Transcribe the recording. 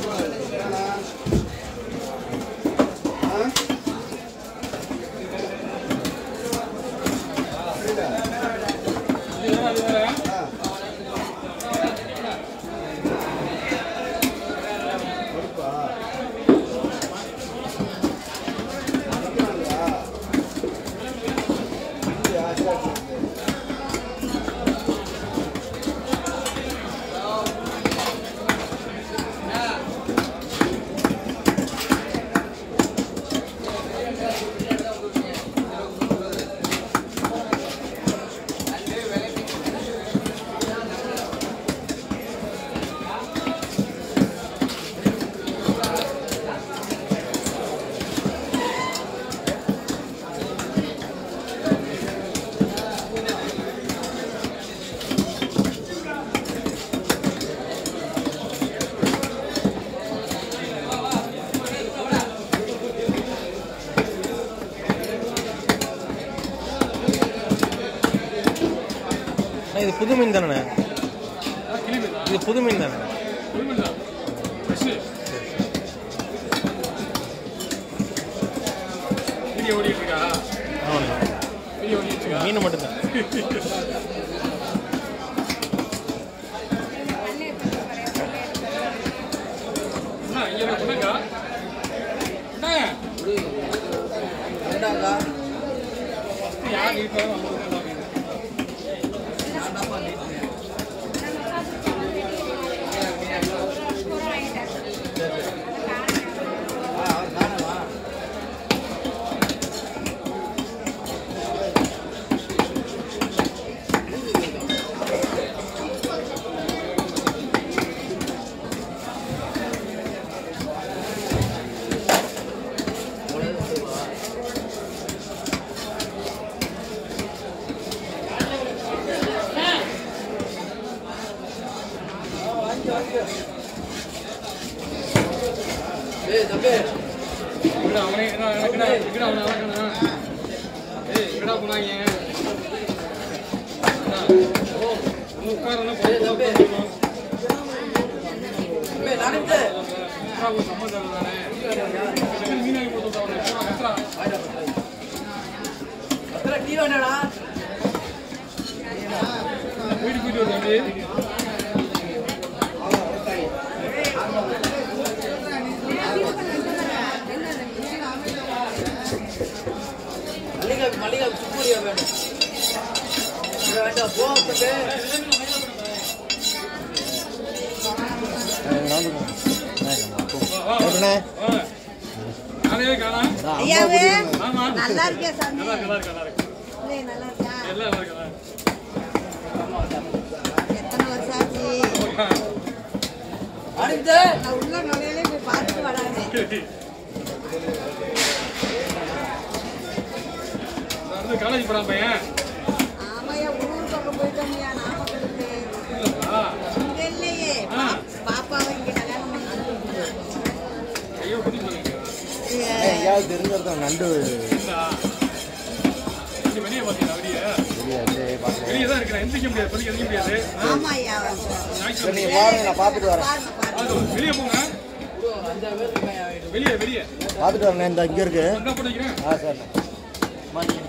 அண்ணா, இது புது மீன் தானே இது புது மீன் தானே ஆமாண்ணா மீன் மட்டும்தான் மல்லிகை மல்லிகை சுப்பூரியா வேணும் இது வேண்டாம் போகப்பட்டு ஐயாவே நல்லா இருக்கே சாமி இல்லை, நல்லா இருக்கா எத்தனை வருஷம் ஆச்சு அடித்து நான் உள்ள நுழையிலே போய் பார்த்துட்டு வராங்க காலேஜ் போறான் பையன் ஆமாய்யா ஊர் பக்கம் போயிட்டோம்யா நாமக்கலுக்கு இங்க இல்லையே பா- பாப்பாவை இங்க கல்யாணம் பண்ணி ஐயோ குட்டி போறீங்க எங்கேயாவது தெரிஞ்சிருக்கோம் நண்டு நீ வெளியே பாத்தீங்களா வெளியே வெளியே தான் இருக்கிறேன் எந்திரிக்க முடியாது பள்ளிக்கு எந்திரிக்க முடியாது ஆமாய்யா நீங்க பாருங்க நான் பார்த்துட்டு வரேன் பாருங்க பாருங்க அது வெளியே போங்க வெளியே வெளியே பார்த்துட்டு வரேன் இந்த இங்கே இருக்கு என்ன பண்ணிக்கிறேன் ஆ சார்